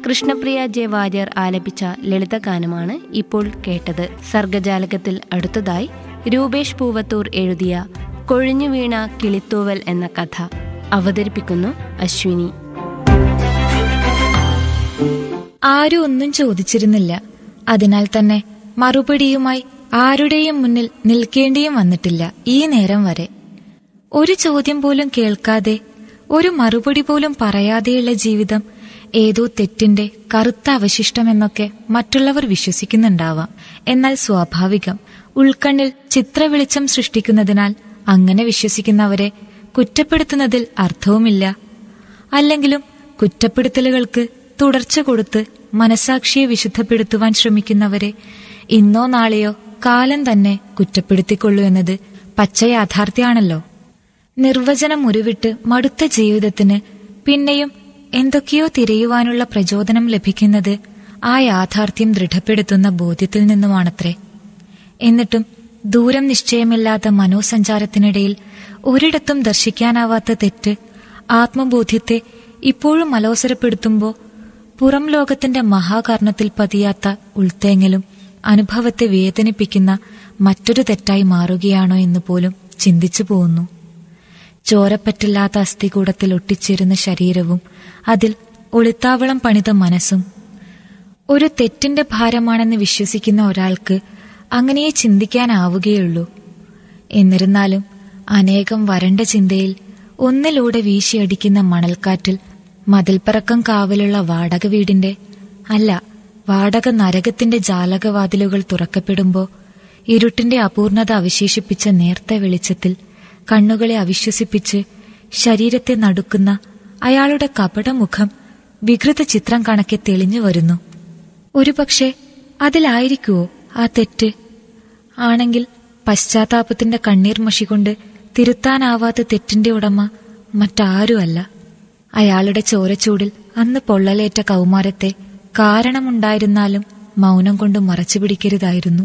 Krishnapriya J Warrier ആലപിച്ച ലളിതഗാനമാണ് ഇപ്പോൾ കേട്ടത് സർഗജാലകത്തിൽ അടുത്തതായി രൂപേഷ് പൂവത്തൂർ എഴുതിയ കൊഴിഞ്ഞു വീണ കിളിത്തൂവൽ എന്ന കഥ അവതരിപ്പിക്കുന്നു അശ്വിനി ആരും ഒന്നും ചോദിച്ചിരുന്നില്ല അതിനാൽ തന്നെ മറുപടിയുമായി ആരുടെയും മുന്നിൽ നിൽക്കേണ്ടിയും വന്നിട്ടില്ല ഈ നേരം വരെ ഒരു ചോദ്യം പോലും കേൾക്കാതെ ഒരു മറുപടി പോലും പറയാതെയുള്ള ജീവിതം ഏതോ തെറ്റിന്റെ കറുത്ത അവശിഷ്ടമെന്നൊക്കെ മറ്റുള്ളവർ വിശ്വസിക്കുന്നുണ്ടാവാം എന്നാൽ സ്വാഭാവികം ഉൾക്കണ്ണിൽ ചിത്രവെളിച്ചം സൃഷ്ടിക്കുന്നതിനാൽ അങ്ങനെ വിശ്വസിക്കുന്നവരെ കുറ്റപ്പെടുത്തുന്നതിൽ അർത്ഥവുമില്ല അല്ലെങ്കിലും കുറ്റപ്പെടുത്തലുകൾക്ക് തുടർച്ച കൊടുത്ത് മനസാക്ഷിയെ വിശുദ്ധപ്പെടുത്തുവാൻ ശ്രമിക്കുന്നവരെ ഇന്നോ നാളെയോ കാലം തന്നെ കുറ്റപ്പെടുത്തിക്കൊള്ളൂ എന്നത് പച്ച യാഥാർത്ഥ്യമാണല്ലോ നിർവചനം ഉരുവിട്ട് മടുത്ത ജീവിതത്തിന് പിന്നെയും എന്തൊക്കെയോ തിരയുവാനുള്ള പ്രചോദനം ലഭിക്കുന്നത് ആ യാഥാർത്ഥ്യം ദൃഢപ്പെടുത്തുന്ന ബോധ്യത്തിൽ നിന്നുമാണത്രേ എന്നിട്ടും ദൂരം നിശ്ചയമില്ലാത്ത മനോസഞ്ചാരത്തിനിടയിൽ ഒരിടത്തും ദർശിക്കാനാവാത്ത തെറ്റ് ആത്മബോധ്യത്തെ ഇപ്പോഴും അലോസരപ്പെടുത്തുമ്പോൾ പുറം ലോകത്തിന്റെ മഹാകർണത്തിൽ പതിയാത്ത ഉൾത്തേങ്ങലും അനുഭവത്തെ വേദനിപ്പിക്കുന്ന മറ്റൊരു തെറ്റായി മാറുകയാണോ എന്ന് പോലും ചിന്തിച്ചു പോകുന്നു ചോരപ്പറ്റില്ലാത്ത അസ്ഥികൂടത്തിൽ ഒട്ടിച്ചേരുന്ന ശരീരവും അതിൽ ഒളിത്താവളം പണിത മനസ്സും ഒരു തെറ്റിന്റെ ഭാരമാണെന്ന് വിശ്വസിക്കുന്ന ഒരാൾക്ക് അങ്ങനെയേ ചിന്തിക്കാനാവുകയുള്ളൂ എന്നിരുന്നാലും അനേകം വരണ്ട ചിന്തയിൽ ഒന്നിലൂടെ വീശിയടിക്കുന്ന മണൽക്കാറ്റിൽ മതിൽപ്പറക്കം കാവലുള്ള വാടക വീടിന്റെ അല്ല വാടക നരകത്തിന്റെ ജാലകവാതിലുകൾ തുറക്കപ്പെടുമ്പോ ഇരുട്ടിന്റെ അപൂർണത അവശേഷിപ്പിച്ച നേർത്ത വെളിച്ചത്തിൽ കണ്ണുകളെ അവിശ്വസിപ്പിച്ച് ശരീരത്തെ നടുക്കുന്ന അയാളുടെ കപടമുഖം വികൃത ചിത്രം കണക്കെ തെളിഞ്ഞു വരുന്നു ഒരുപക്ഷെ അതിലായിരിക്കുവോ ആ തെറ്റ് ആണെങ്കിൽ പശ്ചാത്താപത്തിന്റെ കണ്ണീർ മഷി കൊണ്ട് തിരുത്താനാവാത്ത തെറ്റിന്റെ ഉടമ മറ്റാരുമല്ല അയാളുടെ ചോരച്ചൂടിൽ അന്ന് പൊള്ളലേറ്റ കൗമാരത്തെ കാരണമുണ്ടായിരുന്നാലും മൗനം കൊണ്ട് മറച്ചു പിടിക്കരുതായിരുന്നു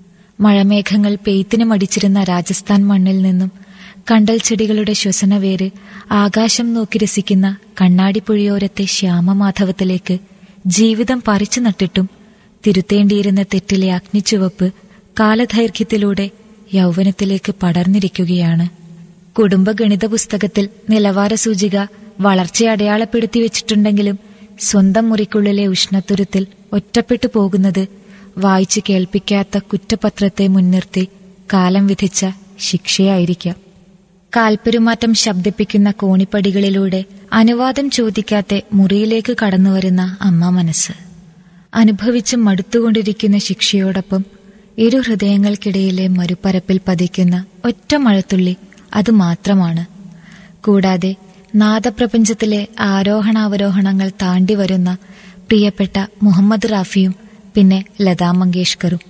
മഴമേഘങ്ങൾ പെയ്ത്തിന് മടിച്ചിരുന്ന രാജസ്ഥാൻ മണ്ണിൽ നിന്നും കണ്ടൽ ചെടികളുടെ ശ്വസനവേര് ആകാശം നോക്കി രസിക്കുന്ന കണ്ണാടിപ്പുഴയോരത്തെ ശ്യാമമാധവത്തിലേക്ക് ജീവിതം പറിച്ചു നട്ടിട്ടും തിരുത്തേണ്ടിയിരുന്ന തെറ്റിലെ അഗ്നിച്ചുവപ്പ് കാലദൈർഘ്യത്തിലൂടെ യൗവനത്തിലേക്ക് പടർന്നിരിക്കുകയാണ് കുടുംബ ഗണിത പുസ്തകത്തിൽ നിലവാര സൂചിക വളർച്ച അടയാളപ്പെടുത്തി വെച്ചിട്ടുണ്ടെങ്കിലും സ്വന്തം മുറിക്കുള്ളിലെ ഉഷ്ണത്തുരുത്തിൽ ഒറ്റപ്പെട്ടു പോകുന്നത് വായിച്ചു കേൾപ്പിക്കാത്ത കുറ്റപത്രത്തെ മുൻനിർത്തി കാലം വിധിച്ച ശിക്ഷയായിരിക്കാം കാൽപ്പെരുമാറ്റം ശബ്ദിപ്പിക്കുന്ന കോണിപ്പടികളിലൂടെ അനുവാദം ചോദിക്കാതെ മുറിയിലേക്ക് കടന്നുവരുന്ന അമ്മ മനസ്സ് അനുഭവിച്ച് മടുത്തുകൊണ്ടിരിക്കുന്ന ശിക്ഷയോടൊപ്പം ഇരു ഹൃദയങ്ങൾക്കിടയിലെ മരുപ്പരപ്പിൽ പതിക്കുന്ന ഒറ്റ മഴത്തുള്ളി അത് മാത്രമാണ് കൂടാതെ നാദപ്രപഞ്ചത്തിലെ ആരോഹണാവരോഹണങ്ങൾ താണ്ടി വരുന്ന പ്രിയപ്പെട്ട മുഹമ്മദ് റാഫിയും പിന്നെ ലതാ മങ്കേഷ്കറും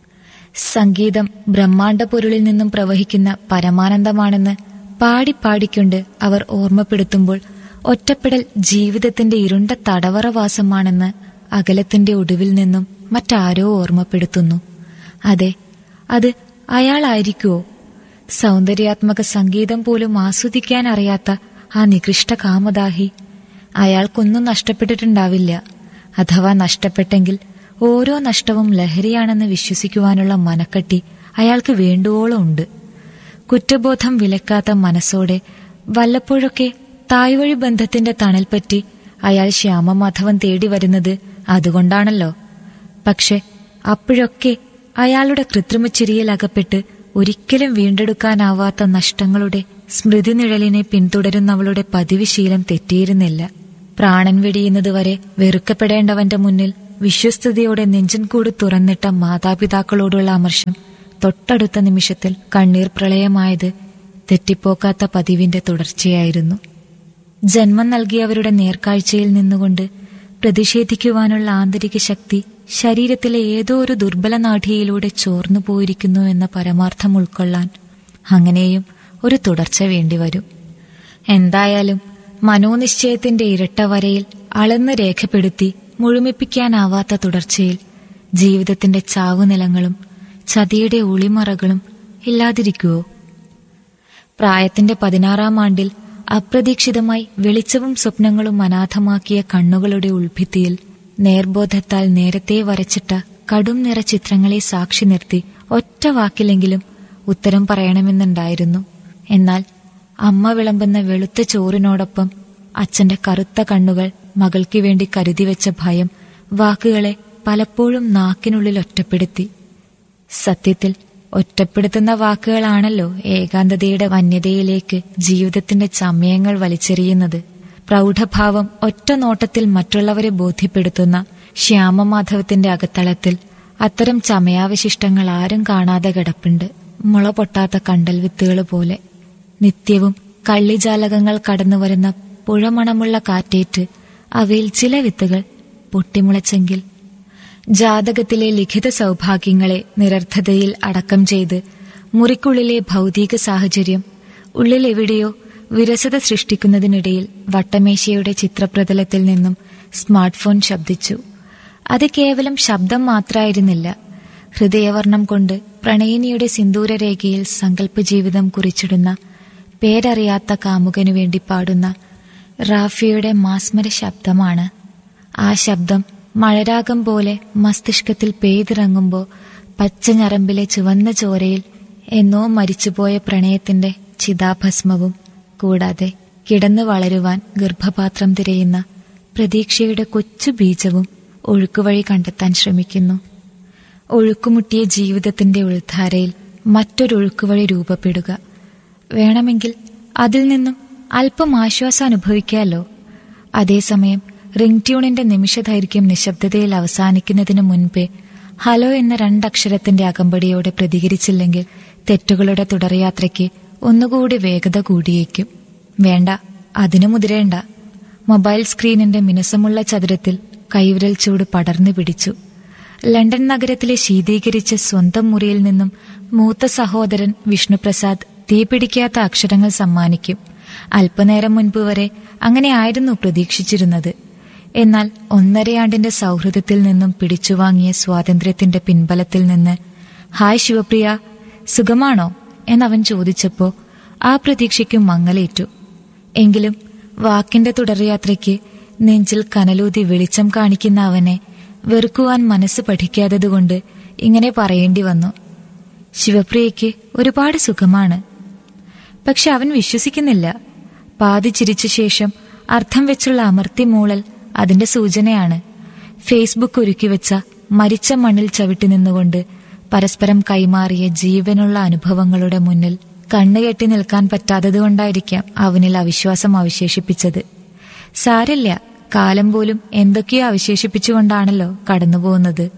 സംഗീതം ബ്രഹ്മാണ്ഡ പൊരുളിൽ നിന്നും പ്രവഹിക്കുന്ന പരമാനന്ദമാണെന്ന് പാടി പാടിക്കൊണ്ട് അവർ ഓർമ്മപ്പെടുത്തുമ്പോൾ ഒറ്റപ്പെടൽ ജീവിതത്തിന്റെ ഇരുണ്ട തടവറവാസമാണെന്ന് അകലത്തിന്റെ ഒടുവിൽ നിന്നും മറ്റാരോ ഓർമ്മപ്പെടുത്തുന്നു അതെ അത് അയാളായിരിക്കുവോ സൗന്ദര്യാത്മക സംഗീതം പോലും ആസ്വദിക്കാൻ അറിയാത്ത ആ നികൃഷ്ട കാമദാഹി അയാൾക്കൊന്നും നഷ്ടപ്പെട്ടിട്ടുണ്ടാവില്ല അഥവാ നഷ്ടപ്പെട്ടെങ്കിൽ ഓരോ നഷ്ടവും ലഹരിയാണെന്ന് വിശ്വസിക്കുവാനുള്ള മനക്കട്ടി അയാൾക്ക് വേണ്ടുവോളം ഉണ്ട് കുറ്റബോധം വിലക്കാത്ത മനസ്സോടെ വല്ലപ്പോഴൊക്കെ തായ്വഴി ബന്ധത്തിന്റെ തണൽപ്പറ്റി അയാൾ ശ്യാമമാധവൻ തേടി വരുന്നത് അതുകൊണ്ടാണല്ലോ പക്ഷെ അപ്പോഴൊക്കെ അയാളുടെ കൃത്രിമച്ചിരിയിൽ അകപ്പെട്ട് ഒരിക്കലും വീണ്ടെടുക്കാനാവാത്ത നഷ്ടങ്ങളുടെ സ്മൃതി നിഴലിനെ പിന്തുടരുന്നവളുടെ പതിവ് ശീലം തെറ്റിയിരുന്നില്ല പ്രാണൻ വെടിയുന്നതുവരെ വെറുക്കപ്പെടേണ്ടവന്റെ മുന്നിൽ വിശ്വസ്തയോടെ നെഞ്ചൻകൂട് തുറന്നിട്ട മാതാപിതാക്കളോടുള്ള അമർഷം തൊട്ടടുത്ത നിമിഷത്തിൽ കണ്ണീർ പ്രളയമായത് തെറ്റിപ്പോക്കാത്ത പതിവിന്റെ തുടർച്ചയായിരുന്നു ജന്മം നൽകിയവരുടെ നേർക്കാഴ്ചയിൽ നിന്നുകൊണ്ട് പ്രതിഷേധിക്കുവാനുള്ള ആന്തരിക ശക്തി ശരീരത്തിലെ ഏതോ ഒരു ദുർബല നാഠിയിലൂടെ ചോർന്നു പോയിരിക്കുന്നു എന്ന പരമാർത്ഥം ഉൾക്കൊള്ളാൻ അങ്ങനെയും ഒരു തുടർച്ച വേണ്ടിവരും എന്തായാലും മനോനിശ്ചയത്തിന്റെ ഇരട്ട വരയിൽ അളന്ന് രേഖപ്പെടുത്തി മുഴുമിപ്പിക്കാനാവാത്ത തുടർച്ചയിൽ ജീവിതത്തിന്റെ ചാവുനിലങ്ങളും ചതിയുടെ ഒളിമറകളും ഇല്ലാതിരിക്കുവോ പ്രായത്തിന്റെ പതിനാറാം ആണ്ടിൽ അപ്രതീക്ഷിതമായി വെളിച്ചവും സ്വപ്നങ്ങളും അനാഥമാക്കിയ കണ്ണുകളുടെ ഉൾഭിത്തിയിൽ നേർബോധത്താൽ നേരത്തെ വരച്ചിട്ട കടും നിറ ചിത്രങ്ങളെ സാക്ഷി നിർത്തി ഒറ്റ വാക്കിലെങ്കിലും ഉത്തരം പറയണമെന്നുണ്ടായിരുന്നു എന്നാൽ അമ്മ വിളമ്പുന്ന വെളുത്ത ചോറിനോടൊപ്പം അച്ഛന്റെ കറുത്ത കണ്ണുകൾ മകൾക്ക് വേണ്ടി കരുതി വെച്ച ഭയം വാക്കുകളെ പലപ്പോഴും നാക്കിനുള്ളിൽ ഒറ്റപ്പെടുത്തി സത്യത്തിൽ ഒറ്റപ്പെടുത്തുന്ന വാക്കുകളാണല്ലോ ഏകാന്തതയുടെ വന്യതയിലേക്ക് ജീവിതത്തിന്റെ ചമയങ്ങൾ വലിച്ചെറിയുന്നത് പ്രൗഢഭാവം ഒറ്റ നോട്ടത്തിൽ മറ്റുള്ളവരെ ബോധ്യപ്പെടുത്തുന്ന ശ്യാമമാധവത്തിന്റെ അകത്തളത്തിൽ അത്തരം ചമയാവശിഷ്ടങ്ങൾ ആരും കാണാതെ കിടപ്പുണ്ട് മുള പൊട്ടാത്ത കണ്ടൽ വിത്തുകൾ പോലെ നിത്യവും കള്ളിജാലകങ്ങൾ കടന്നുവരുന്ന പുഴമണമുള്ള കാറ്റേറ്റ് അവയിൽ ചില വിത്തുകൾ പൊട്ടിമുളച്ചെങ്കിൽ ജാതകത്തിലെ ലിഖിത സൗഭാഗ്യങ്ങളെ നിരർത്ഥതയിൽ അടക്കം ചെയ്ത് മുറിക്കുള്ളിലെ ഭൗതിക സാഹചര്യം ഉള്ളിലെവിടെയോ വിരസത സൃഷ്ടിക്കുന്നതിനിടയിൽ വട്ടമേശയുടെ ചിത്രപ്രതലത്തിൽ നിന്നും സ്മാർട്ട് ഫോൺ ശബ്ദിച്ചു അത് കേവലം ശബ്ദം മാത്രമായിരുന്നില്ല ഹൃദയവർണം കൊണ്ട് പ്രണയിനിയുടെ സിന്ദൂരരേഖയിൽ സങ്കല്പജീവിതം കുറിച്ചിടുന്ന പേരറിയാത്ത കാമുകനു വേണ്ടി പാടുന്ന റാഫിയുടെ മാസ്മര ശബ്ദമാണ് ആ ശബ്ദം മഴരാഗം പോലെ മസ്തിഷ്കത്തിൽ പെയ്തിറങ്ങുമ്പോൾ പച്ച ഞരമ്പിലെ ചുവന്ന ചോരയിൽ എന്നോ മരിച്ചുപോയ പ്രണയത്തിന്റെ ചിതാഭസ്മവും കൂടാതെ കിടന്നു വളരുവാൻ ഗർഭപാത്രം തിരയുന്ന പ്രതീക്ഷയുടെ കൊച്ചു ബീജവും ഒഴുക്കുവഴി കണ്ടെത്താൻ ശ്രമിക്കുന്നു ഒഴുക്കുമുട്ടിയ ജീവിതത്തിന്റെ ഉൾധാരയിൽ മറ്റൊരൊഴുക്കുവഴി രൂപപ്പെടുക വേണമെങ്കിൽ അതിൽ നിന്നും അല്പം ആശ്വാസം അനുഭവിക്കാമല്ലോ അതേസമയം റിംഗ് ട്യൂണിന്റെ നിമിഷദൈർഘ്യം നിശബ്ദതയിൽ അവസാനിക്കുന്നതിനു മുൻപേ ഹലോ എന്ന രണ്ടക്ഷരത്തിന്റെ അകമ്പടിയോടെ പ്രതികരിച്ചില്ലെങ്കിൽ തെറ്റുകളുടെ തുടർയാത്രയ്ക്ക് ഒന്നുകൂടി വേഗത കൂടിയേക്കും വേണ്ട അതിനു മുതിരേണ്ട മൊബൈൽ സ്ക്രീനിന്റെ മിനുസമുള്ള ചതുരത്തിൽ കൈവിരൽ ചൂട് പടർന്നു പിടിച്ചു ലണ്ടൻ നഗരത്തിലെ ശീതീകരിച്ച സ്വന്തം മുറിയിൽ നിന്നും മൂത്ത സഹോദരൻ വിഷ്ണുപ്രസാദ് തീപിടിക്കാത്ത അക്ഷരങ്ങൾ സമ്മാനിക്കും അല്പനേരം മുൻപ് വരെ അങ്ങനെയായിരുന്നു പ്രതീക്ഷിച്ചിരുന്നത് എന്നാൽ ഒന്നരയാണ്ടിന്റെ സൗഹൃദത്തിൽ നിന്നും പിടിച്ചുവാങ്ങിയ സ്വാതന്ത്ര്യത്തിന്റെ പിൻബലത്തിൽ നിന്ന് ഹായ് ശിവപ്രിയ സുഖമാണോ എന്നവൻ ചോദിച്ചപ്പോ ആ പ്രതീക്ഷയ്ക്കും മങ്ങലേറ്റു എങ്കിലും വാക്കിന്റെ തുടർയാത്രയ്ക്ക് നെഞ്ചിൽ കനലൂതി വെളിച്ചം കാണിക്കുന്ന അവനെ വെറുക്കുവാൻ മനസ്സ് പഠിക്കാത്തതുകൊണ്ട് ഇങ്ങനെ പറയേണ്ടി വന്നു ശിവപ്രിയയ്ക്ക് ഒരുപാട് സുഖമാണ് പക്ഷെ അവൻ വിശ്വസിക്കുന്നില്ല പാതി ചിരിച്ച ശേഷം അർത്ഥം വെച്ചുള്ള അമർത്തി മൂളൽ അതിന്റെ സൂചനയാണ് ഫേസ്ബുക്ക് ഒരുക്കി വെച്ച മരിച്ച മണ്ണിൽ ചവിട്ടി നിന്നുകൊണ്ട് പരസ്പരം കൈമാറിയ ജീവനുള്ള അനുഭവങ്ങളുടെ മുന്നിൽ കണ്ണുകെട്ടി നിൽക്കാൻ പറ്റാത്തതുകൊണ്ടായിരിക്കാം അവനിൽ അവിശ്വാസം അവശേഷിപ്പിച്ചത് സാരല്ല കാലം പോലും എന്തൊക്കെയോ അവശേഷിപ്പിച്ചുകൊണ്ടാണല്ലോ കടന്നുപോകുന്നത്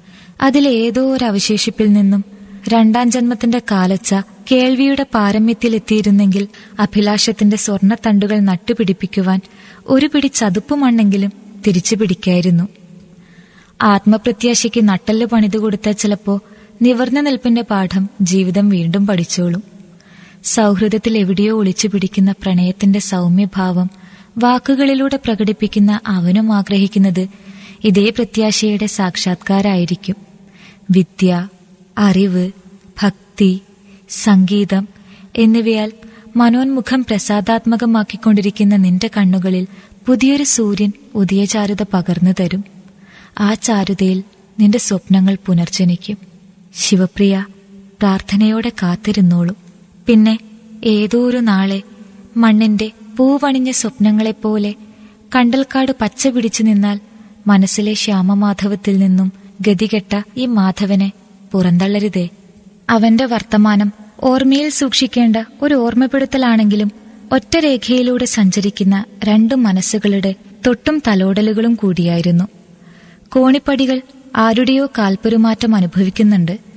അതിലേതോ ഒരു അവശേഷിപ്പിൽ നിന്നും രണ്ടാം ജന്മത്തിന്റെ കാലച്ച കേൾവിയുടെ പാരമ്യത്തിലെത്തിയിരുന്നെങ്കിൽ അഭിലാഷത്തിന്റെ സ്വർണത്തണ്ടുകൾ നട്ടുപിടിപ്പിക്കുവാൻ ഒരു പിടി ചതുപ്പ് മണ്ണെങ്കിലും തിരിച്ചു പിടിക്കായിരുന്നു ആത്മപ്രത്യാശയ്ക്ക് നട്ടല് പണിതു കൊടുത്താൽ ചിലപ്പോ നിവർന്ന നിൽപ്പിന്റെ പാഠം ജീവിതം വീണ്ടും പഠിച്ചോളും സൗഹൃദത്തിൽ എവിടെയോ ഒളിച്ചു പിടിക്കുന്ന പ്രണയത്തിന്റെ സൗമ്യഭാവം വാക്കുകളിലൂടെ പ്രകടിപ്പിക്കുന്ന അവനും ആഗ്രഹിക്കുന്നത് ഇതേ പ്രത്യാശയുടെ സാക്ഷാത്കാരായിരിക്കും വിദ്യ അറിവ് ഭക്തി സംഗീതം എന്നിവയാൽ മനോന്മുഖം പ്രസാദാത്മകമാക്കിക്കൊണ്ടിരിക്കുന്ന നിന്റെ കണ്ണുകളിൽ പുതിയൊരു സൂര്യൻ ഉദയചാരുത പകർന്നു തരും ആ ചാരുതയിൽ നിന്റെ സ്വപ്നങ്ങൾ പുനർജനിക്കും ശിവപ്രിയ പ്രാർത്ഥനയോടെ കാത്തിരുന്നോളൂ പിന്നെ ഏതോ ഒരു നാളെ മണ്ണിന്റെ പൂവണിഞ്ഞ സ്വപ്നങ്ങളെപ്പോലെ കണ്ടൽക്കാട് പച്ച പിടിച്ചു നിന്നാൽ മനസ്സിലെ ശ്യാമമാധവത്തിൽ നിന്നും ഗതികെട്ട ഈ മാധവനെ പുറന്തള്ളരുതേ അവന്റെ വർത്തമാനം ഓർമ്മയിൽ സൂക്ഷിക്കേണ്ട ഒരു ഓർമ്മപ്പെടുത്തലാണെങ്കിലും ഒറ്റ രേഖയിലൂടെ സഞ്ചരിക്കുന്ന രണ്ടു മനസ്സുകളുടെ തൊട്ടും തലോടലുകളും കൂടിയായിരുന്നു കോണിപ്പടികൾ ആരുടെയോ കാൽപ്പെരുമാറ്റം അനുഭവിക്കുന്നുണ്ട്